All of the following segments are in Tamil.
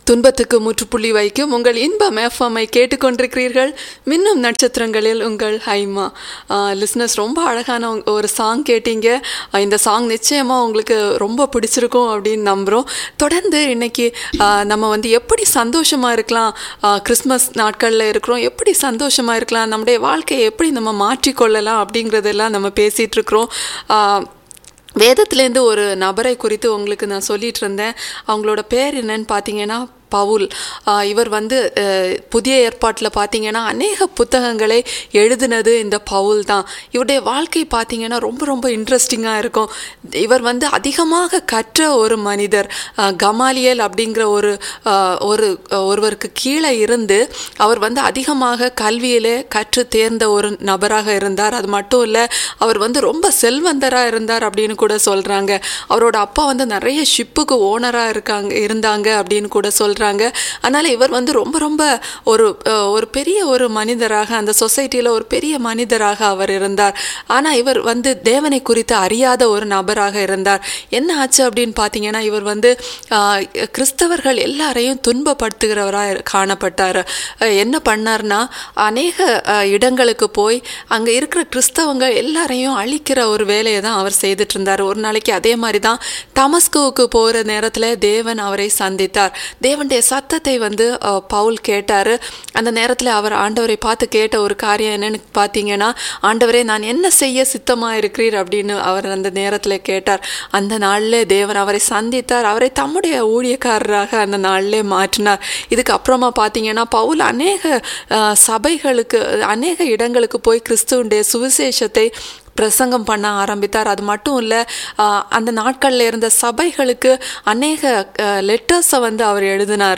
துன்பத்துக்கு முற்றுப்புள்ளி வைக்கும் உங்கள் இன்பம் எஃப்எம்ஐ கேட்டுக்கொண்டிருக்கிறீர்கள் மின்னும் நட்சத்திரங்களில் உங்கள் ஹைமா லிஸ்னஸ் ரொம்ப அழகான உங்க- ஒரு சாங் கேட்டீங்க ஆஹ் இந்த சாங் நிச்சயமாக உங்களுக்கு ரொம்ப பிடிச்சிருக்கும் அப்படின்னு நம்புகிறோம் தொடர்ந்து இன்னைக்கு ஆஹ் நம்ம வந்து எப்படி சந்தோஷமாக இருக்கலாம் ஆஹ் கிறிஸ்மஸ் நாட்களில் இருக்கிறோம் எப்படி சந்தோஷமாக இருக்கலாம் நம்முடைய வாழ்க்கையை எப்படி நம்ம மாற்றிக்கொள்ளலாம் அப்படிங்கிறதெல்லாம் நம்ம பேசிகிட்டு இருக்கிறோம் ஆஹ் வேதத்துலேருந்து ஒரு நபரை குறித்து உங்களுக்கு நான் சொல்லிட்டு இருந்தேன் அவங்களோட பேர் என்னன்னு பார்த்தீங்கன்னா பவுல் ஆஹ் இவர் வந்து அஹ், புதிய ஏற்பாட்டில் பார்த்தீங்கன்னா அநேக புத்தகங்களை எழுதினது இந்த பவுல் தான் இவருடைய வாழ்க்கை பார்த்தீங்கன்னா ரொம்ப ரொம்ப இன்ட்ரெஸ்டிங்காக இருக்கும் இவர் வந்து அதிகமாக கற்ற ஒரு மனிதர் ஆஹ், கமாலியல் அப்படிங்கிற ஒரு ஆஹ், ஒரு ஒருவருக்கு கீழே இருந்து அவர் வந்து அதிகமாக கல்வியிலே கற்று தேர்ந்த ஒரு நபராக இருந்தார் அது மட்டும் இல்லை அவர் வந்து ரொம்ப செல்வந்தராக இருந்தார் அப்படின்னு கூட சொல்கிறாங்க அவரோட அப்பா வந்து நிறைய ஷிப்புக்கு ஓனராக இருக்காங்க இருந்தாங்க அப்படின்னு கூட சொல்கிறாங்க அதனால் இவர் வந்து ரொம்ப ரொம்ப ஒரு அஹ், ஒரு பெரிய ஒரு மனிதராக அந்த சொசைட்டியில் ஒரு பெரிய மனிதராக அவர் இருந்தார் ஆனால் இவர் வந்து தேவனை குறித்து அறியாத ஒரு நபராக இருந்தார் என்ன ஆச்சு அப்படின்னு பார்த்தீங்கன்னா இவர் வந்து ஆஹ், கிறிஸ்தவர்கள் எல்லாரையும் துன்பப்படுத்துகிறவராக காணப்பட்டார் அஹ், என்ன பண்ணார்னா அநேக அஹ், இடங்களுக்கு போய் அங்கே இருக்கிற கிறிஸ்தவங்க எல்லாரையும் அழிக்கிற ஒரு வேலையை தான் அவர் செய்துட்டு இருந்தார் ஒரு நாளைக்கு அதே மாதிரி தான் தமஸ்குவுக்கு போகிற நேரத்தில் தேவன் அவரை சந்தித்தார் தேவனுடைய சத்தத்தை வந்து அஹ், பவுல் கேட்டார் அந்த நேரத்தில் அவர் ஆண்டவரை பார்த்து கேட்ட ஒரு காரியம் என்னன்னு பார்த்தீங்கன்னா ஆண்டவரே நான் என்ன செய்ய சித்தமாக இருக்கிறீர் அப்படின்னு அவர் அந்த நேரத்தில் கேட்டார் அந்த நாளில் தேவன் அவரை சந்தித்தார் அவரை தம்முடைய ஊழியக்காரராக அந்த நாளிலே மாற்றினார் இதுக்கு அப்புறமா பார்த்தீங்கன்னா பவுல் அநேக அஹ், சபைகளுக்கு அநேக இடங்களுக்கு போய் கிறிஸ்துவனுடைய சுவிசேஷத்தை பிரசங்கம் பண்ண ஆரம்பித்தார் அது மட்டும் இல்லை அந்த நாட்களில் இருந்த சபைகளுக்கு அநேக லெட்டர்ஸை வந்து அவர் எழுதினார்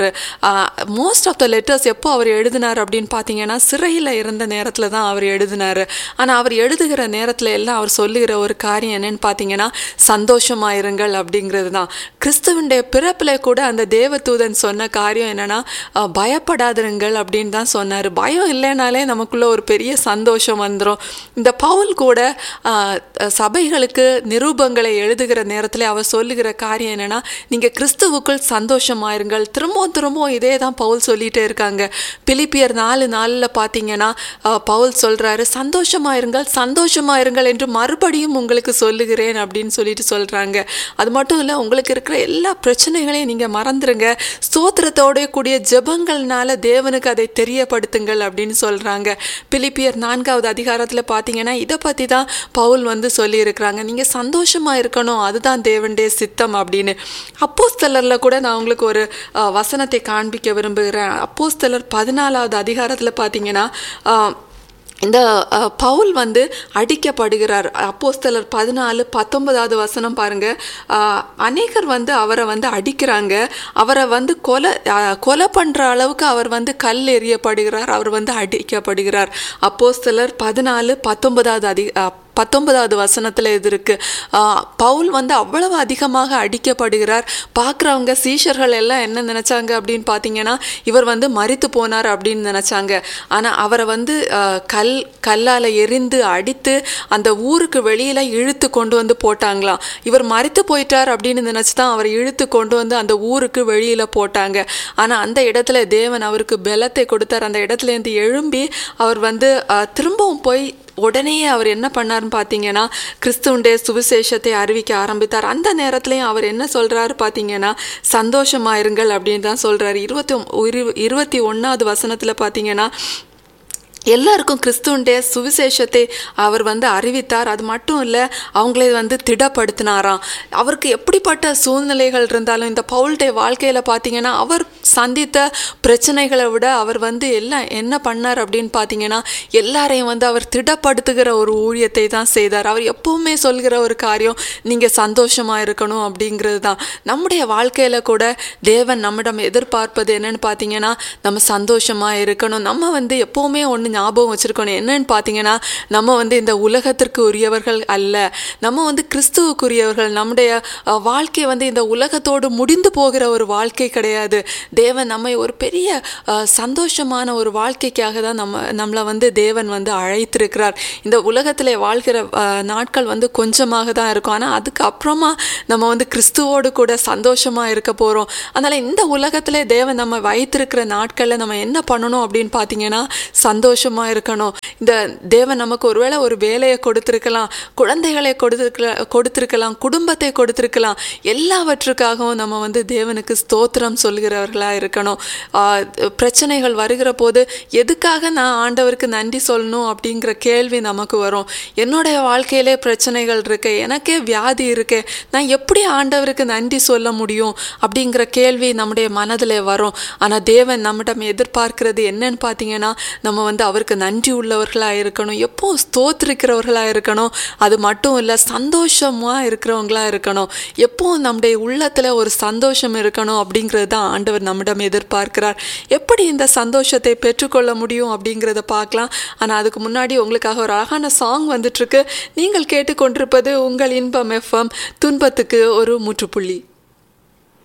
மோஸ்ட் ஆஃப் த லெட்டர்ஸ் எப்போ அவர் எழுதினார் அப்படின்னு பார்த்தீங்கன்னா சிறையில் இருந்த நேரத்தில் தான் அவர் எழுதினார் ஆனால் அவர் எழுதுகிற நேரத்தில் எல்லாம் அவர் சொல்லுகிற ஒரு காரியம் என்னன்னு பார்த்தீங்கன்னா சந்தோஷமாயிருங்கள் அப்படிங்கிறது தான் கிறிஸ்துவனுடைய பிறப்பில் கூட அந்த தேவதூதன் சொன்ன காரியம் என்னன்னா அஹ், பயப்படாதிருங்கள் அப்படின்னு தான் சொன்னார் பயம் இல்லைனாலே நமக்குள்ள ஒரு பெரிய சந்தோஷம் வந்துடும் இந்த பவுல் கூட ஆஹ், சபைகளுக்கு நிரூபங்களை எழுதுகிற நேரத்தில் அவர் சொல்லுகிற காரியம் என்னன்னா நீங்கள் கிறிஸ்துவுக்குள் சந்தோஷமாயிருங்கள் திரும்பவும் திரும்பவும் இதே தான் பவுல் சொல்லிட்டே இருக்காங்க பிலிப்பியர் நாலு நாளில் பார்த்தீங்கன்னா ஆஹ், பவுல் சொல்கிறாரு சந்தோஷமாயிருங்கள் சந்தோஷமாயிருங்கள் என்று மறுபடியும் உங்களுக்கு சொல்லுகிறேன் அப்படின்னு சொல்லிட்டு சொல்கிறாங்க அது மட்டும் இல்லை உங்களுக்கு இருக்கிற எல்லா பிரச்சனைகளையும் நீங்கள் மறந்துடுங்க ஸ்தோத்திரத்தோட கூடிய ஜெபங்கள்னால தேவனுக்கு அதை தெரியப்படுத்துங்கள் அப்படின்னு சொல்கிறாங்க பிலிப்பியர் நான்காவது அதிகாரத்தில் பார்த்தீங்கன்னா இதை பற்றி தான் பவுல் வந்து சொல்லியிருக்கிறாங்க நீங்கள் சந்தோஷமாக இருக்கணும் அதுதான் தேவனுடைய சித்தம் அப்படின்னு அப்போஸ்தலரில் கூட நான் உங்களுக்கு ஒரு அஹ், வசனத்தை காண்பிக்க விரும்புகிறேன் அப்போஸ்தலர் பதினாலாவது அதிகாரத்தில் பார்த்தீங்கன்னா அஹ், இந்த அஹ், பவுல் வந்து அடிக்கப்படுகிறார் அப்போஸ்தலர் பதினாலு பத்தொன்பதாவது வசனம் பாருங்க அஹ், அநேகர் வந்து அவரை வந்து அடிக்கிறாங்க அவரை வந்து கொலை அஹ், கொலை பண்ற அளவுக்கு அவர் வந்து கல் எறியப்படுகிறார் அவர் வந்து அடிக்கப்படுகிறார் அப்போஸ்தலர் பதினாலு பத்தொன்பதாவது அதி அஹ், பத்தொன்பதாவது வசனத்தில் இது இருக்கு ஆஹ் பவுல் வந்து அவ்வளவு அதிகமாக அடிக்கப்படுகிறார் பார்க்குறவங்க சீஷர்கள் எல்லாம் என்ன நினைச்சாங்க அப்படின்னு பார்த்தீங்கன்னா இவர் வந்து மரித்து போனார் அப்படின்னு நினைச்சாங்க ஆனால் அவரை வந்து ஆஹ் கல் கல்லால் எரிந்து அடித்து அந்த ஊருக்கு வெளியில இழுத்து கொண்டு வந்து போட்டாங்களாம் இவர் மரித்து போயிட்டார் அப்படின்னு நினச்சி தான் அவரை இழுத்து கொண்டு வந்து அந்த ஊருக்கு வெளியில போட்டாங்க ஆனால் அந்த இடத்துல தேவன் அவருக்கு பலத்தை கொடுத்தார் அந்த இடத்துல இருந்து எழும்பி அவர் வந்து ஆஹ் திரும்பவும் போய் உடனே அவர் என்ன பண்ணாருன்னு பார்த்தீங்கன்னா கிறிஸ்துவுடைய சுவிசேஷத்தை அறிவிக்க ஆரம்பித்தார் அந்த நேரத்துலையும் அவர் என்ன சொல்றாரு பார்த்தீங்கன்னா சந்தோஷமாயிருங்கள் அப்படின்னு தான் சொல்றாரு இருபத்தி ஒ- இருபத்தி ஒன்றாவது வசனத்தில் பார்த்தீங்கன்னா எல்லாருக்கும் கிறிஸ்துவனுடைய சுவிசேஷத்தை அவர் வந்து அறிவித்தார் அது மட்டும் இல்லை அவங்களே வந்து திடப்படுத்தினாராம் அவருக்கு எப்படிப்பட்ட சூழ்நிலைகள் இருந்தாலும் இந்த பவுல்டைய வாழ்க்கையில் பார்த்தீங்கன்னா அவர் சந்தித்த பிரச்சனைகளை விட அவர் வந்து எல்லாம் என்ன பண்ணார் அப்படின்னு பார்த்தீங்கன்னா எல்லாரையும் வந்து அவர் திடப்படுத்துகிற ஒரு ஊழியத்தை தான் செய்தார் அவர் எப்பவுமே சொல்கிற ஒரு காரியம் நீங்கள் சந்தோஷமாக இருக்கணும் அப்படிங்கிறது தான் நம்முடைய வாழ்க்கையில் கூட தேவன் நம்மிடம் எதிர்பார்ப்பது என்னன்னு பார்த்தீங்கன்னா நம்ம சந்தோஷமாக இருக்கணும் நம்ம வந்து எப்போவுமே ஒன்று ஞாபகம் வச்சுருக்கணும் என்னன்னு பார்த்தீங்கன்னா நம்ம வந்து இந்த உலகத்திற்கு உரியவர்கள் அல்ல நம்ம வந்து கிறிஸ்துவுக்குரியவர்கள் நம்முடைய அஹ், வாழ்க்கை வந்து இந்த உலகத்தோடு முடிந்து போகிற ஒரு வாழ்க்கை கிடையாது தேவன் நம்மை ஒரு பெரிய அஹ், சந்தோஷமான ஒரு வாழ்க்கைக்காக தான் நம்ம நம்மளை வந்து தேவன் வந்து அழைத்திருக்கிறார் இந்த உலகத்தில் வாழ்கிற அஹ், நாட்கள் வந்து கொஞ்சமாக தான் இருக்கும் ஆனால் அதுக்கப்புறமா நம்ம வந்து கிறிஸ்துவோடு கூட சந்தோஷமாக இருக்க போகிறோம் அதனால் இந்த உலகத்திலே தேவன் நம்ம வைத்திருக்கிற நாட்களில் நம்ம என்ன பண்ணணும் அப்படின்னு பார்த்தீங்கன்னா சந்தோஷமாக இருக்கணும் இந்த தேவன் நமக்கு ஒருவேளை ஒரு வேலையை கொடுத்துருக்கலாம் குழந்தைகளை கொடுத்துருக்கலாம் கொடுத்துருக்கலாம் குடும்பத்தை கொடுத்துருக்கலாம் எல்லாவற்றுக்காகவும் நம்ம வந்து தேவனுக்கு ஸ்தோத்திரம் சொல்கிறவர்களாக இருக்கணும் ஆஹ் பிரச்சனைகள் வருகிற போது எதுக்காக நான் ஆண்டவருக்கு நன்றி சொல்லணும் அப்படிங்கிற கேள்வி நமக்கு வரும் என்னுடைய வாழ்க்கையிலே பிரச்சனைகள் இருக்கு எனக்கே வியாதி இருக்கு நான் எப்படி ஆண்டவருக்கு நன்றி சொல்ல முடியும் அப்படிங்கிற கேள்வி நம்முடைய மனதில் வரும் ஆனால் தேவன் நம்மிடம் எதிர்பார்க்கிறது என்னன்னு பார்த்தீங்கன்னா நம்ம வந்து அவருக்கு நன்றி உள்ளவர்களாக இருக்கணும் எப்போ ஸ்தோத்திரிக்கிறவர்களாக இருக்கணும் அது மட்டும் இல்லை சந்தோஷமாக இருக்கிறவங்களா இருக்கணும் எப்போ நம்முடைய உள்ளத்தில் ஒரு சந்தோஷம் இருக்கணும் அப்படிங்கிறது தான் ஆண்டவர் நம்மிடம் எதிர்பார்க்கிறார் எப்படி இந்த சந்தோஷத்தை பெற்றுக்கொள்ள முடியும் அப்படிங்கிறத பார்க்கலாம் ஆனால் அதுக்கு முன்னாடி உங்களுக்காக ஒரு அழகான சாங் வந்துட்டுருக்கு நீங்கள் கேட்டுக்கொண்டிருப்பது உங்கள் இன்பம் எஃப்எம் துன்பத்துக்கு ஒரு முற்றுப்புள்ளி